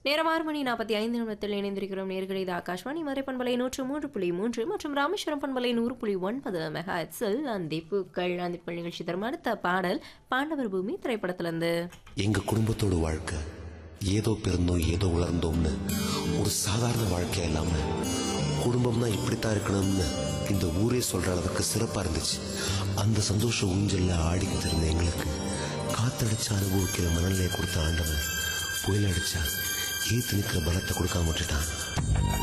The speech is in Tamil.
நேரம் ஆறு மணி நாற்பத்தி ஐந்து நிமிடத்தில் இணைந்திருக்கிறோம் நேர்களை இது ஆகாஷ்வாணி மறை பண்பலை நூற்று மூன்று புள்ளி மூன்று மற்றும் ராமேஸ்வரம் பண்பலை நூறு புள்ளி ஒன்பது மெகா எட்ஸில் அந்திப்புக்கள் அந்திப்புகள் நிகழ்ச்சி தரும் அடுத்த பாடல் பாண்டவர் பூமி திரைப்படத்திலிருந்து எங்க குடும்பத்தோட வாழ்க்கை ஏதோ பிறந்தோம் ஏதோ வளர்ந்தோம்னு ஒரு சாதாரண வாழ்க்கை இல்லாம குடும்பம்னா இப்படித்தான் இருக்கணும்னு இந்த ஊரே சொல்ற அளவுக்கு சிறப்பா இருந்துச்சு அந்த சந்தோஷ ஊஞ்சல்ல ஆடிக்கிட்டு இருந்த எங்களுக்கு காத்தடிச்சு அனுபவிக்கிற மனநிலையை கொடுத்த ஆண்டவன் புயல் அடிச்சா ஏத்து நிக்கிற பலத்தை கொடுக்காம விட்டுட்டான்